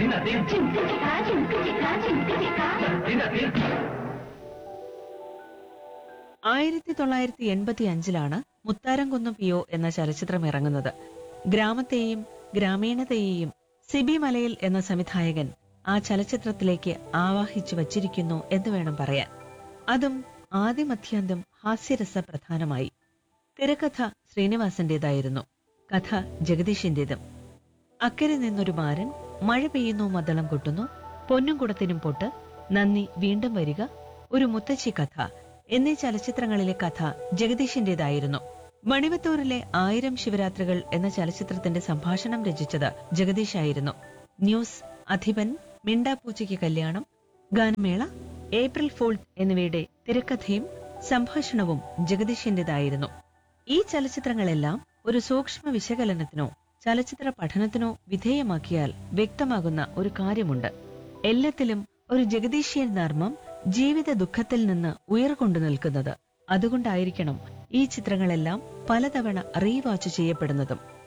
ആയിരത്തി തൊള്ളായിരത്തി എൺപത്തി അഞ്ചിലാണ് മുത്താരംകുന്ന് പിയോ എന്ന ചലച്ചിത്രം ഇറങ്ങുന്നത് ഗ്രാമത്തെയും ഗ്രാമീണതയെയും സിബി മലയിൽ എന്ന സംവിധായകൻ ആ ചലച്ചിത്രത്തിലേക്ക് ആവാഹിച്ചു വച്ചിരിക്കുന്നു എന്ന് വേണം പറയാൻ അതും ആദ്യമധ്യാന്തം ഹാസ്യരസ പ്രധാനമായി തിരക്കഥ ശ്രീനിവാസന്റേതായിരുന്നു കഥ ജഗദീഷിന്റേതും അക്കരെ നിന്നൊരു മാരൻ മഴ പെയ്യുന്നു മദ്ദളം കൊട്ടുന്നു പൊന്നും കുടത്തിനും പൊട്ട് നന്ദി വീണ്ടും വരിക ഒരു മുത്തശ്ശി കഥ എന്നീ ചലച്ചിത്രങ്ങളിലെ കഥ ജഗദീഷിന്റേതായിരുന്നു മണിവത്തൂരിലെ ആയിരം ശിവരാത്രികൾ എന്ന ചലച്ചിത്രത്തിന്റെ സംഭാഷണം രചിച്ചത് ജഗദീഷായിരുന്നു ന്യൂസ് അധിപൻ മിണ്ടാപ്പൂച്ചയ്ക്ക് കല്യാണം ഗാനമേള ഏപ്രിൽ ഫൂൾ എന്നിവയുടെ തിരക്കഥയും സംഭാഷണവും ജഗദീഷിന്റേതായിരുന്നു ഈ ചലച്ചിത്രങ്ങളെല്ലാം ഒരു സൂക്ഷ്മ വിശകലനത്തിനോ ചലച്ചിത്ര പഠനത്തിനോ വിധേയമാക്കിയാൽ വ്യക്തമാകുന്ന ഒരു കാര്യമുണ്ട് എല്ലാത്തിലും ഒരു ജഗദീഷ്യൻ നർമ്മം ജീവിത ദുഃഖത്തിൽ നിന്ന് ഉയർകൊണ്ടു നിൽക്കുന്നത് അതുകൊണ്ടായിരിക്കണം ഈ ചിത്രങ്ങളെല്ലാം പലതവണ റീവാച്ച് ചെയ്യപ്പെടുന്നതും